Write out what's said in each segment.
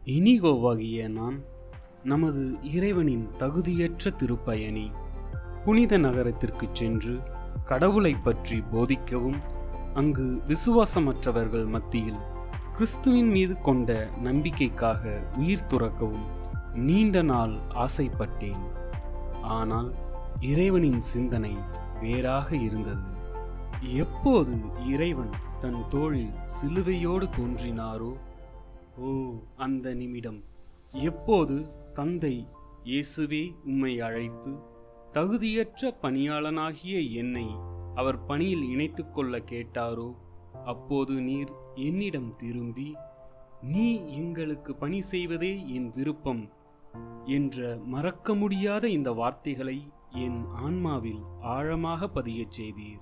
இனிகோவாகிய நான் நமது இறைவனின் தகுதியற்ற திருப்பயணி புனித நகரத்திற்குச் சென்று கடவுளைப் பற்றி போதிக்கவும் அங்கு விசுவாசமற்றவர்கள் மத்தியில் கிறிஸ்துவின் மீது கொண்ட நம்பிக்கைக்காக உயிர் துறக்கவும் நீண்ட நாள் ஆசைப்பட்டேன் ஆனால் இறைவனின் சிந்தனை வேறாக இருந்தது எப்போது இறைவன் தன் தோளில் சிலுவையோடு தோன்றினாரோ ஓ அந்த நிமிடம் எப்போது தந்தை இயேசுவே உம்மை அழைத்து தகுதியற்ற பணியாளனாகிய என்னை அவர் பணியில் இணைத்துக் கொள்ள கேட்டாரோ அப்போது நீர் என்னிடம் திரும்பி நீ எங்களுக்கு பணி செய்வதே என் விருப்பம் என்ற மறக்க முடியாத இந்த வார்த்தைகளை என் ஆன்மாவில் ஆழமாக பதியச் செய்தீர்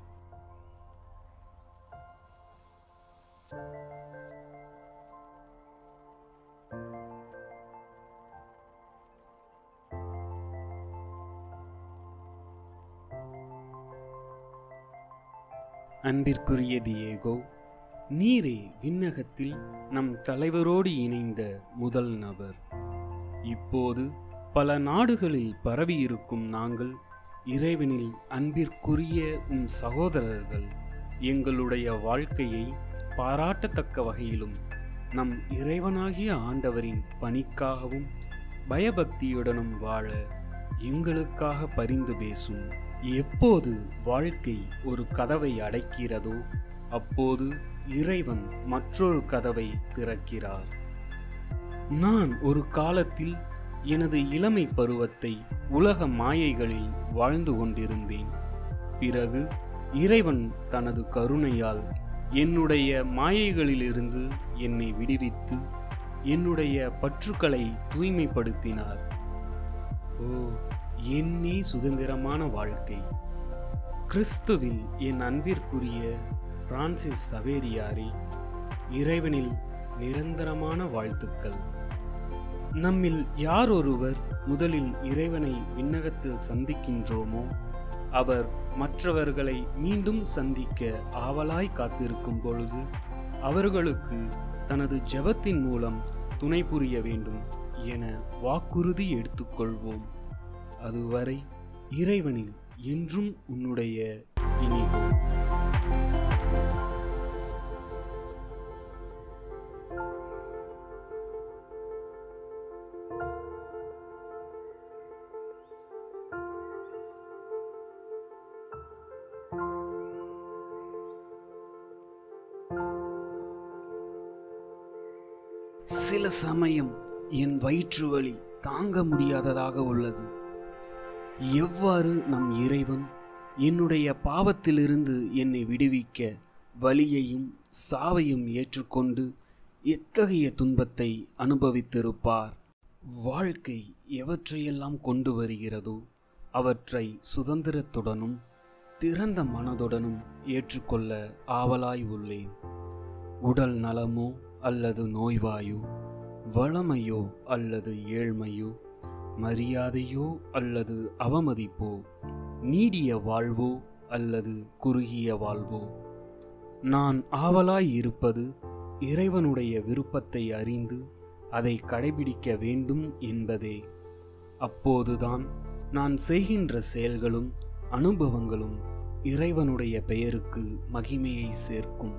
அன்பிற்குரிய தியேகோ நீரே விண்ணகத்தில் நம் தலைவரோடு இணைந்த முதல் நபர் இப்போது பல நாடுகளில் பரவியிருக்கும் நாங்கள் இறைவனில் அன்பிற்குரிய உம் சகோதரர்கள் எங்களுடைய வாழ்க்கையை பாராட்டத்தக்க வகையிலும் நம் இறைவனாகிய ஆண்டவரின் பணிக்காகவும் பயபக்தியுடனும் வாழ எங்களுக்காக பரிந்து பேசும் எப்போது வாழ்க்கை ஒரு கதவை அடைக்கிறதோ அப்போது இறைவன் மற்றொரு கதவை திறக்கிறார் நான் ஒரு காலத்தில் எனது இளமை பருவத்தை உலக மாயைகளில் வாழ்ந்து கொண்டிருந்தேன் பிறகு இறைவன் தனது கருணையால் என்னுடைய மாயைகளிலிருந்து என்னை விடுவித்து என்னுடைய பற்றுக்களை தூய்மைப்படுத்தினார் ஓ என்னே சுதந்திரமான வாழ்க்கை கிறிஸ்துவில் என் அன்பிற்குரிய பிரான்சிஸ் சவேரியாரே இறைவனில் நிரந்தரமான வாழ்த்துக்கள் நம்மில் யார் ஒருவர் முதலில் இறைவனை விண்ணகத்தில் சந்திக்கின்றோமோ அவர் மற்றவர்களை மீண்டும் சந்திக்க ஆவலாய் காத்திருக்கும் பொழுது அவர்களுக்கு தனது ஜெபத்தின் மூலம் துணை புரிய வேண்டும் என வாக்குறுதி எடுத்துக்கொள்வோம் அதுவரை இறைவனில் என்றும் உன்னுடைய இனிகோ சில சமயம் என் வயிற்று வலி தாங்க முடியாததாக உள்ளது எவ்வாறு நம் இறைவன் என்னுடைய பாவத்திலிருந்து என்னை விடுவிக்க வலியையும் சாவையும் ஏற்றுக்கொண்டு எத்தகைய துன்பத்தை அனுபவித்திருப்பார் வாழ்க்கை எவற்றையெல்லாம் கொண்டு வருகிறதோ அவற்றை சுதந்திரத்துடனும் திறந்த மனதுடனும் ஏற்றுக்கொள்ள ஆவலாய் உள்ளேன் உடல் நலமோ அல்லது நோய்வாயோ வளமையோ அல்லது ஏழ்மையோ மரியாதையோ அல்லது அவமதிப்போ நீடிய வாழ்வோ அல்லது குறுகிய வாழ்வோ நான் ஆவலாய் இருப்பது இறைவனுடைய விருப்பத்தை அறிந்து அதை கடைபிடிக்க வேண்டும் என்பதே அப்போதுதான் நான் செய்கின்ற செயல்களும் அனுபவங்களும் இறைவனுடைய பெயருக்கு மகிமையை சேர்க்கும்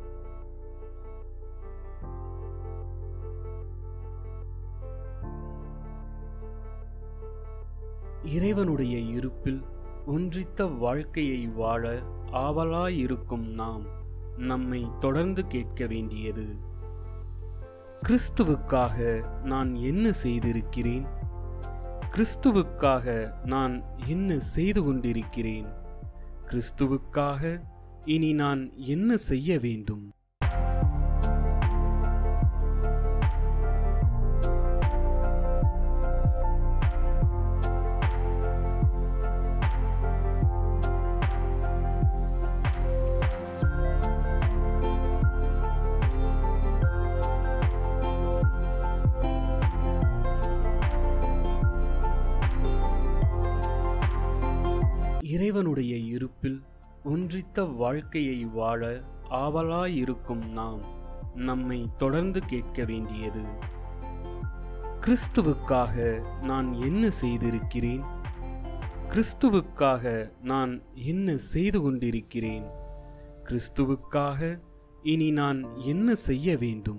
இறைவனுடைய இருப்பில் ஒன்றித்த வாழ்க்கையை வாழ ஆவலாயிருக்கும் நாம் நம்மை தொடர்ந்து கேட்க வேண்டியது கிறிஸ்துவுக்காக நான் என்ன செய்திருக்கிறேன் கிறிஸ்துவுக்காக நான் என்ன செய்து கொண்டிருக்கிறேன் கிறிஸ்துவுக்காக இனி நான் என்ன செய்ய வேண்டும் இறைவனுடைய இருப்பில் ஒன்றித்த வாழ்க்கையை வாழ ஆவலாயிருக்கும் நாம் நம்மை தொடர்ந்து கேட்க வேண்டியது கிறிஸ்துவுக்காக நான் என்ன செய்திருக்கிறேன் கிறிஸ்துவுக்காக நான் என்ன செய்து கொண்டிருக்கிறேன் கிறிஸ்துவுக்காக இனி நான் என்ன செய்ய வேண்டும்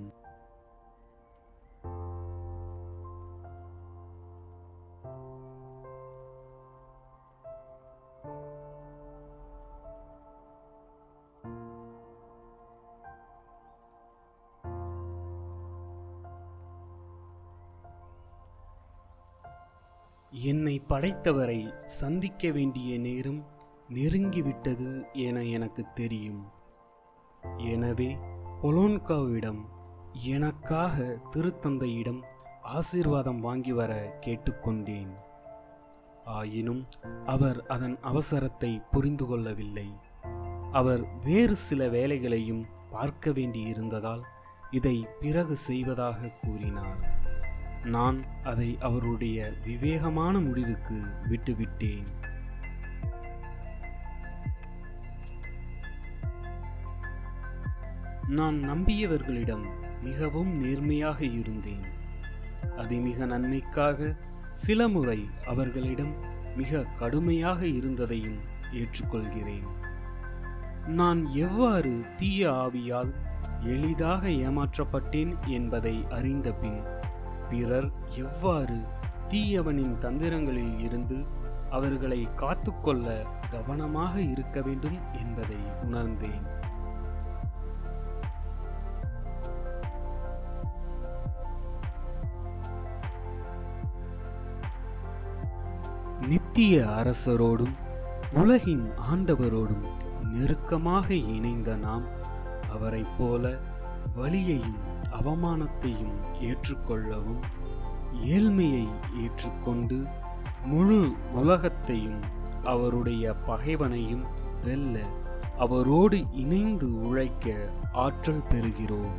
என்னை படைத்தவரை சந்திக்க வேண்டிய நேரம் நெருங்கிவிட்டது என எனக்கு தெரியும் எனவே பொலோன்காவிடம் எனக்காக திருத்தந்தையிடம் ஆசீர்வாதம் வாங்கி வர கேட்டுக்கொண்டேன் ஆயினும் அவர் அதன் அவசரத்தை புரிந்து கொள்ளவில்லை அவர் வேறு சில வேலைகளையும் பார்க்க வேண்டியிருந்ததால் இதை பிறகு செய்வதாக கூறினார் நான் அதை அவருடைய விவேகமான முடிவுக்கு விட்டுவிட்டேன் நான் நம்பியவர்களிடம் மிகவும் நேர்மையாக இருந்தேன் அதிமிக நன்மைக்காக சில முறை அவர்களிடம் மிக கடுமையாக இருந்ததையும் ஏற்றுக்கொள்கிறேன் நான் எவ்வாறு தீய ஆவியால் எளிதாக ஏமாற்றப்பட்டேன் என்பதை அறிந்த பின் பிறர் எவ்வாறு தீயவனின் தந்திரங்களில் இருந்து அவர்களை காத்துக்கொள்ள கவனமாக இருக்க வேண்டும் என்பதை உணர்ந்தேன் நித்திய அரசரோடும் உலகின் ஆண்டவரோடும் நெருக்கமாக இணைந்த நாம் அவரைப் போல வலியையும் அவமானத்தையும் ஏற்றுக்கொள்ளவும் ஏழ்மையை ஏற்றுக்கொண்டு முழு உலகத்தையும் அவருடைய பகைவனையும் வெல்ல அவரோடு இணைந்து உழைக்க ஆற்றல் பெறுகிறோம்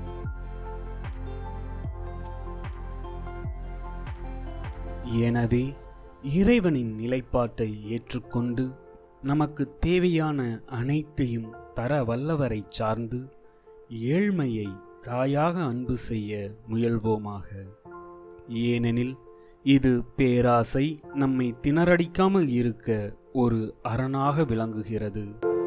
எனவே இறைவனின் நிலைப்பாட்டை ஏற்றுக்கொண்டு நமக்கு தேவையான அனைத்தையும் தர வல்லவரை சார்ந்து ஏழ்மையை தாயாக அன்பு செய்ய முயல்வோமாக ஏனெனில் இது பேராசை நம்மை திணறடிக்காமல் இருக்க ஒரு அரணாக விளங்குகிறது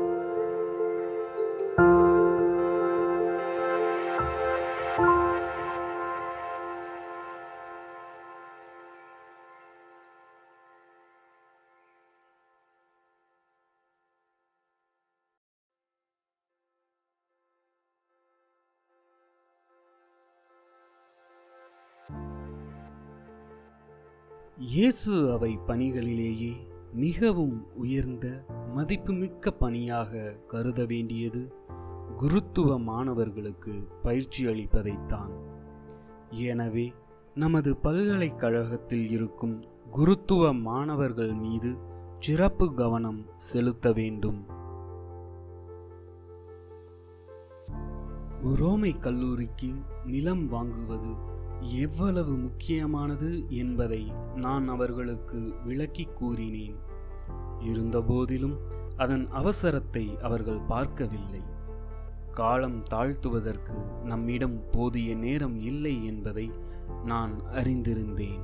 இயேசு அவை பணிகளிலேயே மிகவும் உயர்ந்த மதிப்புமிக்க பணியாக கருத வேண்டியது குருத்துவ மாணவர்களுக்கு பயிற்சி அளிப்பதைத்தான் எனவே நமது பல்கலைக்கழகத்தில் இருக்கும் குருத்துவ மாணவர்கள் மீது சிறப்பு கவனம் செலுத்த வேண்டும் ரோமை கல்லூரிக்கு நிலம் வாங்குவது எவ்வளவு முக்கியமானது என்பதை நான் அவர்களுக்கு விளக்கி கூறினேன் இருந்தபோதிலும் அதன் அவசரத்தை அவர்கள் பார்க்கவில்லை காலம் தாழ்த்துவதற்கு நம்மிடம் போதிய நேரம் இல்லை என்பதை நான் அறிந்திருந்தேன்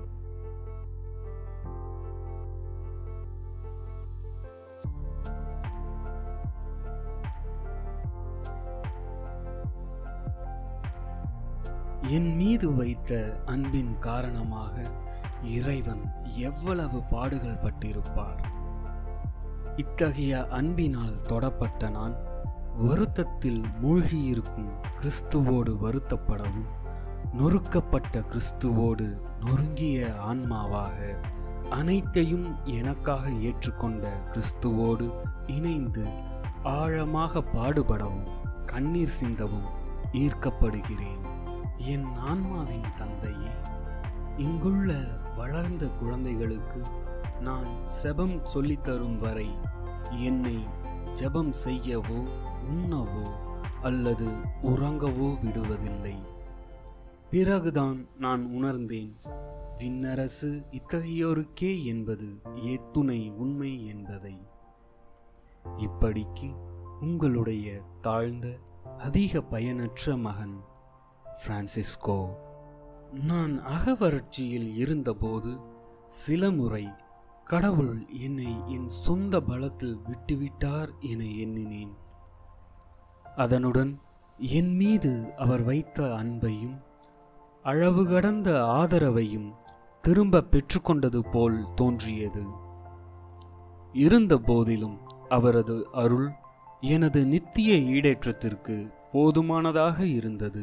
என் மீது வைத்த அன்பின் காரணமாக இறைவன் எவ்வளவு பாடுகள் பட்டிருப்பார் இத்தகைய அன்பினால் தொடப்பட்ட நான் வருத்தத்தில் மூழ்கியிருக்கும் கிறிஸ்துவோடு வருத்தப்படவும் நொறுக்கப்பட்ட கிறிஸ்துவோடு நொறுங்கிய ஆன்மாவாக அனைத்தையும் எனக்காக ஏற்றுக்கொண்ட கிறிஸ்துவோடு இணைந்து ஆழமாக பாடுபடவும் கண்ணீர் சிந்தவும் ஈர்க்கப்படுகிறேன் என் ஆன்மாவின் தந்தையே இங்குள்ள வளர்ந்த குழந்தைகளுக்கு நான் செபம் சொல்லித்தரும் வரை என்னை ஜெபம் செய்யவோ உண்ணவோ அல்லது உறங்கவோ விடுவதில்லை பிறகுதான் நான் உணர்ந்தேன் விண்ணரசு இத்தகையோருக்கே என்பது ஏத்துணை உண்மை என்பதை இப்படிக்கு உங்களுடைய தாழ்ந்த அதிக பயனற்ற மகன் பிரான்சிஸ்கோ நான் அகவறட்சியில் இருந்தபோது சில முறை கடவுள் என்னை என் சொந்த பலத்தில் விட்டுவிட்டார் என எண்ணினேன் அதனுடன் என் மீது அவர் வைத்த அன்பையும் அளவு கடந்த ஆதரவையும் திரும்ப பெற்றுக்கொண்டது போல் தோன்றியது இருந்த போதிலும் அவரது அருள் எனது நித்திய ஈடேற்றத்திற்கு போதுமானதாக இருந்தது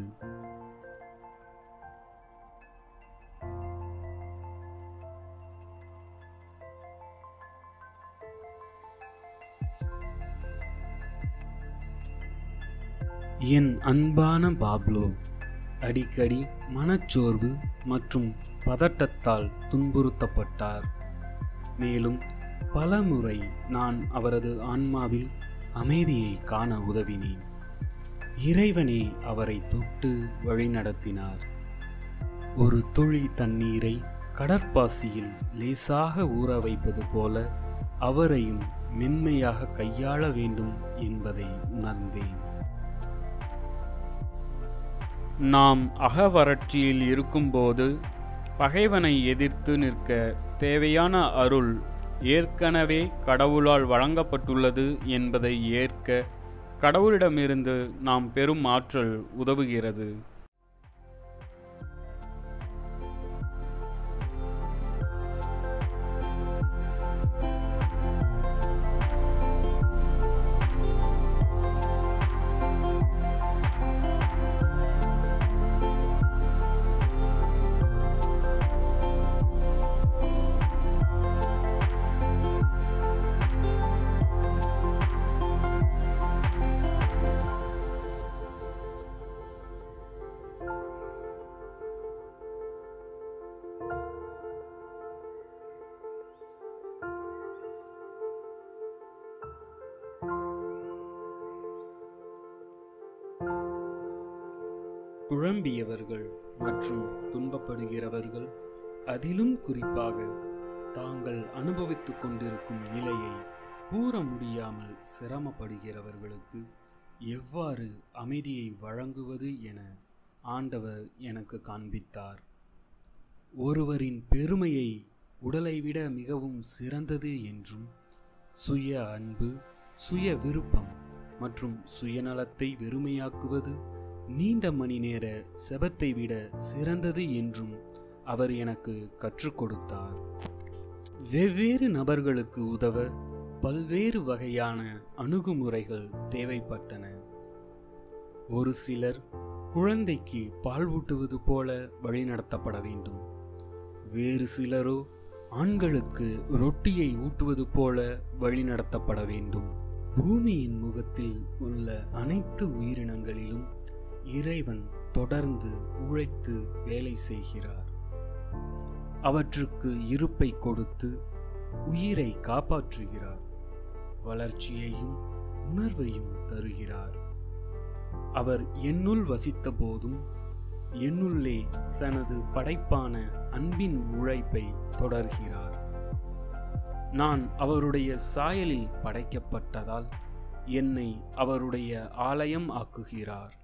என் அன்பான பாப்லோ அடிக்கடி மனச்சோர்வு மற்றும் பதட்டத்தால் துன்புறுத்தப்பட்டார் மேலும் பலமுறை நான் அவரது ஆன்மாவில் அமைதியை காண உதவினேன் இறைவனே அவரை தொட்டு வழிநடத்தினார் ஒரு துளி தண்ணீரை கடற்பாசியில் லேசாக ஊற வைப்பது போல அவரையும் மென்மையாக கையாள வேண்டும் என்பதை உணர்ந்தேன் நாம் அகவறட்சியில் இருக்கும்போது பகைவனை எதிர்த்து நிற்க தேவையான அருள் ஏற்கனவே கடவுளால் வழங்கப்பட்டுள்ளது என்பதை ஏற்க கடவுளிடமிருந்து நாம் பெறும் ஆற்றல் உதவுகிறது குழம்பியவர்கள் மற்றும் துன்பப்படுகிறவர்கள் அதிலும் குறிப்பாக தாங்கள் அனுபவித்துக் கொண்டிருக்கும் நிலையை கூற முடியாமல் சிரமப்படுகிறவர்களுக்கு எவ்வாறு அமைதியை வழங்குவது என ஆண்டவர் எனக்கு காண்பித்தார் ஒருவரின் பெருமையை உடலை விட மிகவும் சிறந்தது என்றும் சுய அன்பு சுய விருப்பம் மற்றும் சுயநலத்தை வெறுமையாக்குவது நீண்ட மணி நேர செபத்தை விட சிறந்தது என்றும் அவர் எனக்கு கற்றுக் கொடுத்தார் வெவ்வேறு நபர்களுக்கு உதவ பல்வேறு வகையான அணுகுமுறைகள் தேவைப்பட்டன ஒரு சிலர் குழந்தைக்கு பால் ஊட்டுவது போல வழிநடத்தப்பட வேண்டும் வேறு சிலரோ ஆண்களுக்கு ரொட்டியை ஊட்டுவது போல வழிநடத்தப்பட வேண்டும் பூமியின் முகத்தில் உள்ள அனைத்து உயிரினங்களிலும் இறைவன் தொடர்ந்து உழைத்து வேலை செய்கிறார் அவற்றுக்கு இருப்பை கொடுத்து உயிரை காப்பாற்றுகிறார் வளர்ச்சியையும் உணர்வையும் தருகிறார் அவர் என்னுள் வசித்த போதும் என்னுள்ளே தனது படைப்பான அன்பின் உழைப்பை தொடர்கிறார் நான் அவருடைய சாயலில் படைக்கப்பட்டதால் என்னை அவருடைய ஆலயம் ஆக்குகிறார்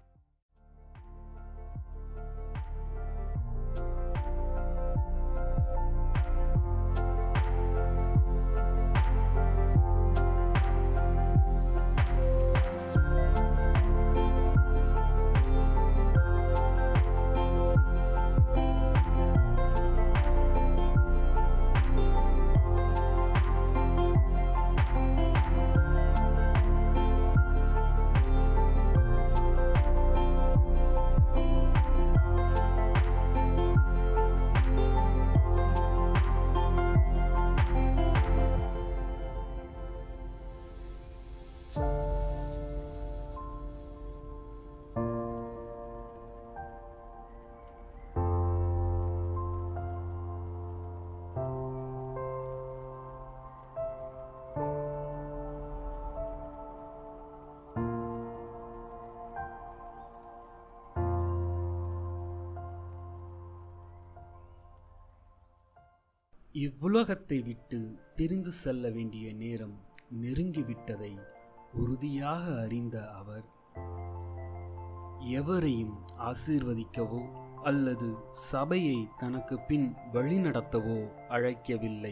இவ்வுலகத்தை விட்டு பிரிந்து செல்ல வேண்டிய நேரம் நெருங்கிவிட்டதை உறுதியாக அறிந்த அவர் எவரையும் ஆசீர்வதிக்கவோ அல்லது சபையை தனக்கு பின் வழிநடத்தவோ அழைக்கவில்லை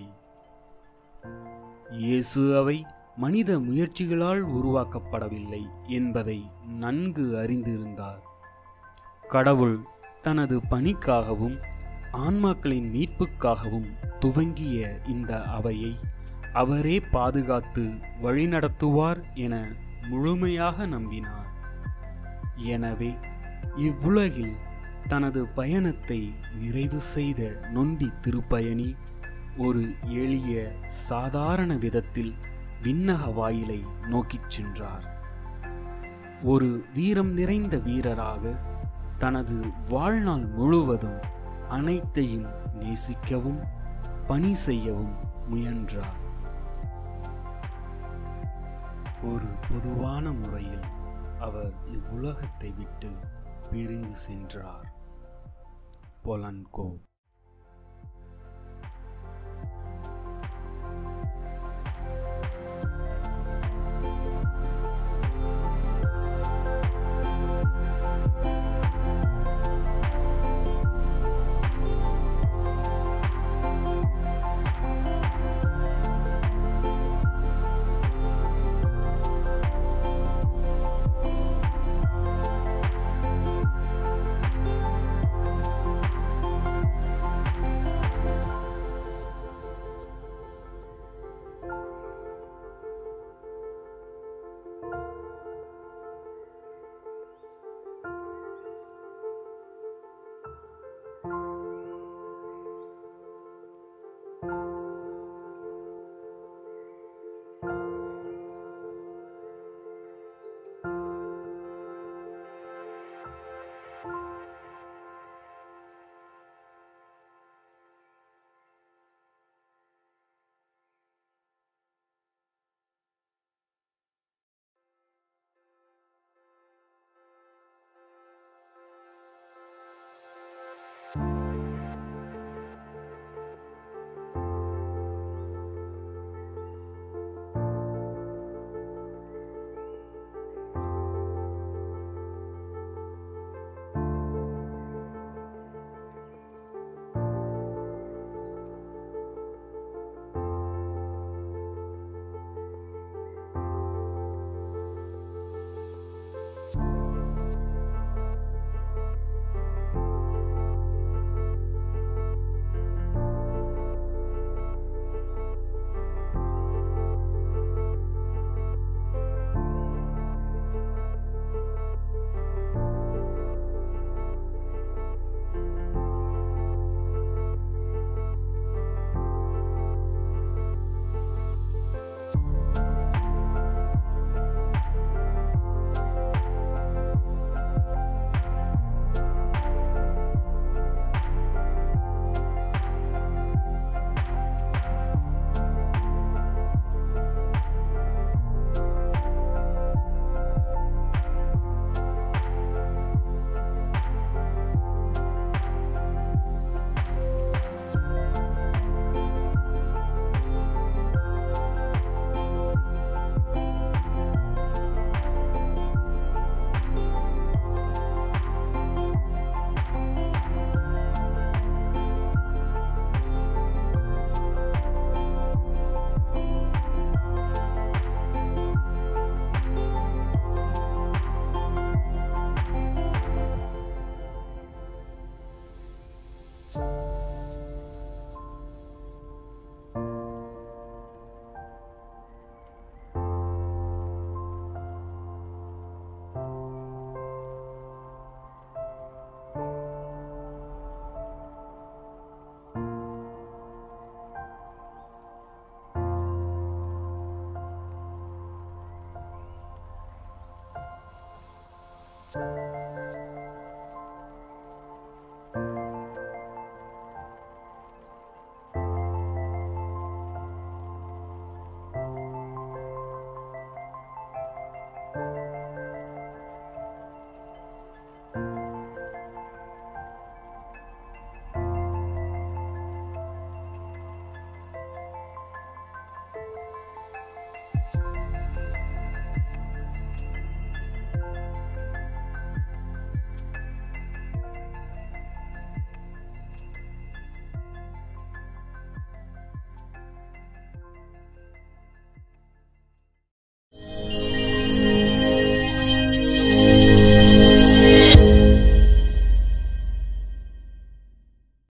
இயேசு அவை மனித முயற்சிகளால் உருவாக்கப்படவில்லை என்பதை நன்கு அறிந்திருந்தார் கடவுள் தனது பணிக்காகவும் ஆன்மாக்களின் மீட்புக்காகவும் துவங்கிய இந்த அவையை அவரே பாதுகாத்து வழிநடத்துவார் என முழுமையாக நம்பினார் எனவே இவ்வுலகில் தனது பயணத்தை நிறைவு செய்த நொண்டி திருப்பயணி ஒரு எளிய சாதாரண விதத்தில் விண்ணக வாயிலை நோக்கிச் சென்றார் ஒரு வீரம் நிறைந்த வீரராக தனது வாழ்நாள் முழுவதும் அனைத்தையும் நேசிக்கவும் பணி செய்யவும் முயன்றார் ஒரு பொதுவான முறையில் அவர் இவ்வுலகத்தை விட்டு பிரிந்து சென்றார் பொலன்கோ